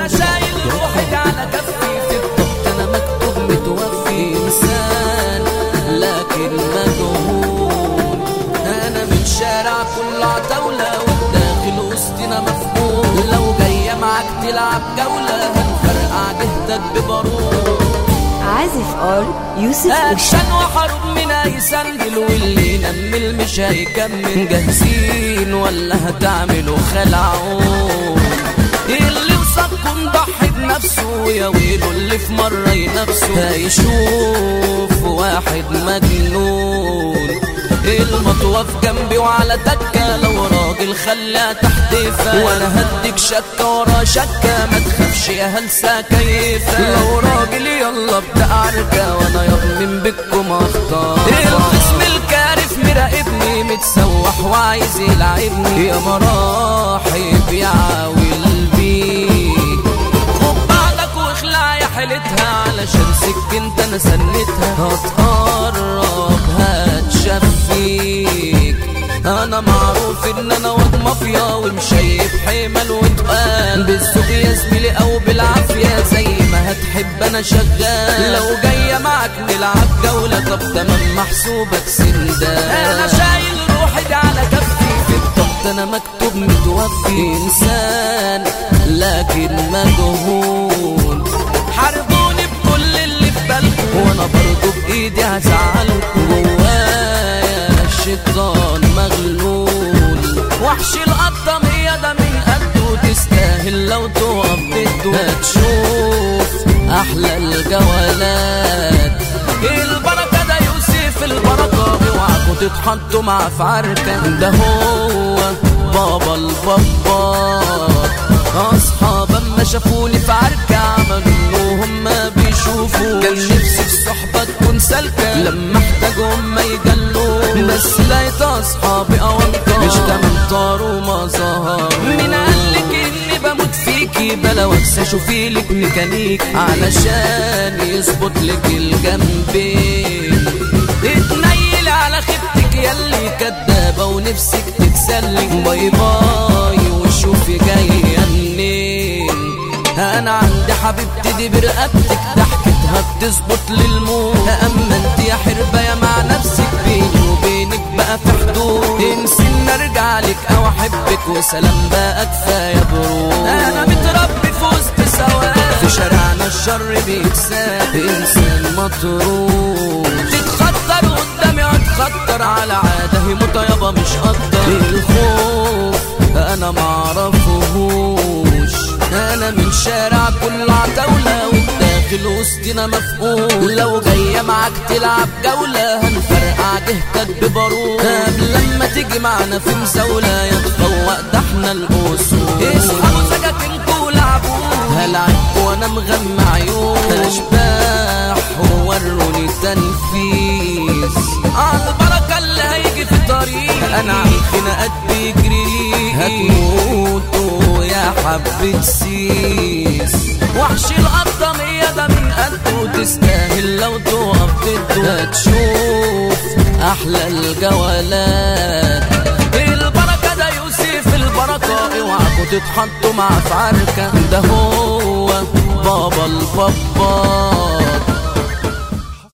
انا شايل روحي على كفي في الضغط انا مكتوب متوفي انسان لكن مجهول انا من شارع كل عتاولة وداخل وسطنا مفهوم لو جاية معاك تلعب جولة هنفرقع جهتك ببارود عازف ار يوسف وشا اكشن وحروب من اي سندل واللي ينمل مش هيكمل جاهزين ولا هتعملوا خلعون اللي وصلكم ضحي بنفسه يا ويله اللي في مرة ينافسه هيشوف واحد مجنون المطوة في جنبي وعلى تكة لو راجل خليها تحت فا وانا هديك شكة ورا شكة ما تخافش يا هلسة كيفة لو راجل يلا ابدأ عركة وانا يا من بكم اختار القسم الكارف مراقبني متسوح وعايز يلعبني يا مراحب يا عاول بيك خد بعضك واخلع يا حيلتها علشان سكنت انا سنتها هتقرب هتشفيك انا معروف ان انا واد مافيا ومشيب حمل وتقال بالسوق يا زميلي او بالعافيه زي ما هتحب انا شغال لو جايه معاك نلعب جوله طب تمام محسوبك سندان انا شايل روحي دي على كفي في الضغط انا مكتوب متوفي انسان لكن مجهول حاربوني بكل اللي في بالكم وانا برضو بايدي هزعلكم جوايا الشيطان مغلول وحش القطمية ده من قده تستاهل لو تقف ضده هتشوف احلى الجولات البركة ده يوسف البركة اوعكوا تتحطوا مع في عركة ده هو بابا البابات اصحاب اما شافوني في عركة عملوا انهم ما بيشوفوا كان نفسي في صحبة تكون سالكة لما احتاجهم ما يجلوا بس لقيت اصحابي اوانطة مش كمان طاروا ما ظهر مين قالك اني بموت فيكي بلا وانسى اشوفي لك ميكانيك علشان يظبط لك الجنبين اتنيل على خيبتك ياللي كدابة ونفسك تتسلي باي باي وشوفي جاية منين انا عندي حبيبتي دي برقبتك ضحكتها بتظبط للموت اما انت يا حربة يا مع نفسك بيني وبينك بقى في حدود انسي ان ارجع لك او احبك وسلام بقى كفايه برود انا متربي في وسط سواد في شارعنا الشر بيتساب انسان مطرود تتخطر قدامي اتخطر على عاده هي مطيبه مش اكتر الخوف انا معرفهوش انا من شارع كل عتاولة والداخل وسطنا مفقود لو جاية معاك تلعب جولة هنفرقع جهتك ببارود قبل لما تيجي معنا في مزاولة يا تفوق ده احنا الاسود اصحابوا سكاكينكوا لعبوا هلعب وانا مغمى عيون اشباح ووروني تنفيذ عالبركة اللي هيجي في طريق انا عالخناقات بيجري هتموتوا يا حبة سيس وحش القطمية ده من قده تستاهل لو تقف ضده هتشوف احلى الجولات البركة ده يوسف البركة اوعكوا تتحطوا مع في عركة ده هو بابا البابا